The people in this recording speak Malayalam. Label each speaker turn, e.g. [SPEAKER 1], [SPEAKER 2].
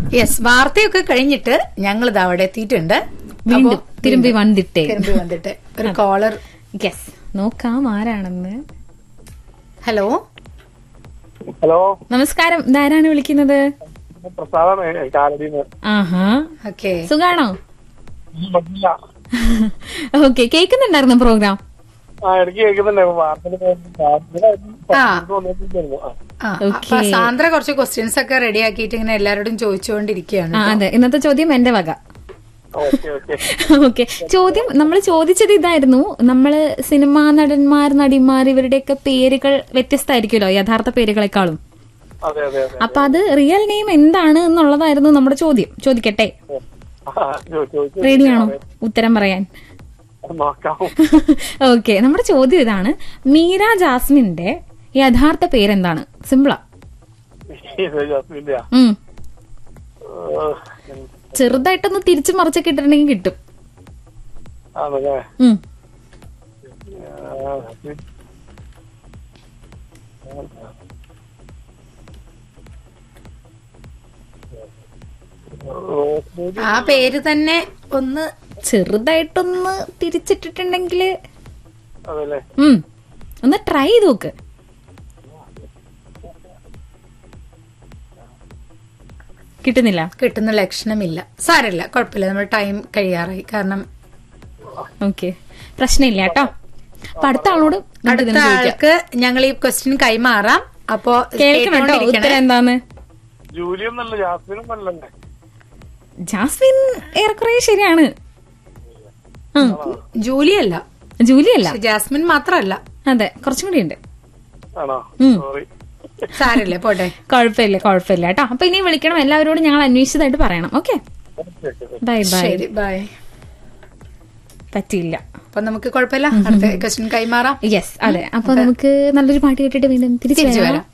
[SPEAKER 1] യെസ് വാർത്തയൊക്കെ കഴിഞ്ഞിട്ട് ഞങ്ങൾ ഇത് അവിടെ എത്തിയിട്ടുണ്ട്
[SPEAKER 2] വീണ്ടും
[SPEAKER 1] അപ്പോ
[SPEAKER 2] തിരുമ്പി വന്നിട്ടേ
[SPEAKER 1] തിരുമ്പി വന്നിട്ട് ഒരു കോളർ
[SPEAKER 2] യെസ് നോക്കാം ആരാണെന്ന്
[SPEAKER 1] ഹലോ
[SPEAKER 3] ഹലോ
[SPEAKER 2] നമസ്കാരം ഇതാരാണ് വിളിക്കുന്നത്
[SPEAKER 3] പ്രസാദാണ് കാലടിന്ന്
[SPEAKER 2] ആഹാ
[SPEAKER 1] ഓക്കെ
[SPEAKER 2] സുഖാണോ
[SPEAKER 3] പറ്റില്ല
[SPEAKER 2] ഓക്കെ കേൾക്കുന്നുണ്ടായിരുന്നു പ്രോഗ്രാം
[SPEAKER 3] ആ ഇടയ്ക്ക് കേൾക്കുന്നുണ്ട് വാർത്തയിൽ
[SPEAKER 1] ആ.
[SPEAKER 3] വന്നിട്ടുണ്ടായിരുന്നു ആ.
[SPEAKER 1] ആ
[SPEAKER 2] Okay.
[SPEAKER 1] അപ്പൊ സാന്ദ്ര കുറച്ച് ക്വസ്റ്റ്യൻസ് ഒക്കെ റെഡി ആക്കിയിട്ട് ഇങ്ങനെ എല്ലാവരോടും ചോദിച്ചുകൊണ്ടിരിക്കുകയാണ്
[SPEAKER 2] ആ അതെ ഇന്നത്തെ ചോദ്യം എന്റെ വക
[SPEAKER 3] ഓക്കെ ഓക്കെ
[SPEAKER 2] ഓക്കെ ചോദ്യം നമ്മൾ ചോദിച്ചത് ഇതായിരുന്നു നമ്മള് സിനിമാ നടന്മാർ നടിമാർ ഇവരുടെയൊക്കെ പേരുകൾ വ്യത്യസ്തമായിരിക്കുമല്ലോ യഥാർത്ഥ പേരുകളെക്കാളും
[SPEAKER 3] അതെ അതെ അതെ
[SPEAKER 2] അപ്പൊ അത് റിയൽ നെയിം എന്താണ് എന്നുള്ളതായിരുന്നു നമ്മുടെ ചോദ്യം ചോദിക്കട്ടെ
[SPEAKER 3] ആ, ചോ- ചോദിച്ചു.
[SPEAKER 2] റെഡിയാണോ ഉത്തരം പറയാൻ
[SPEAKER 3] നോക്കാം
[SPEAKER 2] ഓക്കെ നമ്മുടെ ചോദ്യം ഇതാണ് മീര ജാസ്മിന്റെ യഥാർത്ഥ പേരെന്താണ് സിമ്പിളാ
[SPEAKER 3] ഇത് ജാസ്മിന്റെ
[SPEAKER 2] ഉം ചെറുതായിട്ടൊന്ന് തിരിച്ചു മറിച്ചൊക്കെ ഇട്ടിട്ടുണ്ടെങ്കിൽ കിട്ടും
[SPEAKER 3] ആണല്ലേ
[SPEAKER 2] ഉം
[SPEAKER 3] ആ, റോസ്മേരി
[SPEAKER 1] ആ പേര് തന്നെ ഒന്ന്
[SPEAKER 2] ചെറുതായിട്ടൊന്ന് തിരിച്ചിട്ടിട്ടുണ്ടെങ്കിൽ
[SPEAKER 3] അതല്ലേ
[SPEAKER 2] ഉം ഒന്ന് ട്രൈ ചെയ്ത് നോക്ക് കിട്ടുന്നില്ല
[SPEAKER 1] കിട്ടുന്ന ലക്ഷണമില്ല സാരമില്ല കുഴപ്പമില്ല നമ്മൾ ടൈം കഴിയാറായി കാരണം
[SPEAKER 2] ഓക്കെ പ്രശ്നമില്ല കേട്ടോ അപ്പൊ അടുത്ത ആളോട് നമുക്ക്
[SPEAKER 1] അടുത്ത
[SPEAKER 2] ഇതിനെ ചോദിക്കാം
[SPEAKER 1] ആൾക്ക് ഞങ്ങൾ ഈ ക്വസ്റ്റ്യൻ കൈമാറാം അപ്പോ
[SPEAKER 2] കേൾക്കണം കേട്ടോ
[SPEAKER 1] കേട്ടോണ്ടിരിക്കണേ.
[SPEAKER 2] ഉത്തരം എന്താന്ന്
[SPEAKER 3] ജൂലിയും നല്ല ജാസ്മിനും നല്ലല്ലേ
[SPEAKER 2] ജാസ്മിൻ ഏറെക്കുറെ ശരിയാണ് ഉം.
[SPEAKER 1] ജൂലി അല്ല
[SPEAKER 2] ജൂലി അല്ല
[SPEAKER 1] ജാസ്മിൻ മാത്രമല്ല
[SPEAKER 2] അതെ കുറച്ചും കൂടി ഉണ്ട്
[SPEAKER 3] ആണോ
[SPEAKER 2] ഉം.
[SPEAKER 3] സോറി
[SPEAKER 1] സാരമില്ല പോട്ടെ
[SPEAKER 2] കുഴപ്പമില്ല കുഴപ്പമില്ല കേട്ടോ അപ്പൊ ഇനി വിളിക്കണം എല്ലാവരോടും ഞങ്ങൾ അന്വേഷിച്ചതായിട്ട് പറയണം ഓക്കെ ബൈ ബൈ
[SPEAKER 1] ശരി ബൈ
[SPEAKER 2] പറ്റിയില്ല
[SPEAKER 1] അപ്പൊ നമുക്ക് കുഴപ്പമില്ല അടുത്ത ക്വസ്റ്റ്യൻ കൈമാറാം
[SPEAKER 2] യെസ് അതെ അപ്പൊ നമുക്ക് നല്ലൊരു പാട്ട് കേട്ടിട്ട് വീണ്ടും തിരിച്ചു
[SPEAKER 1] തിരിച്ചു
[SPEAKER 2] വരാം
[SPEAKER 1] വരാം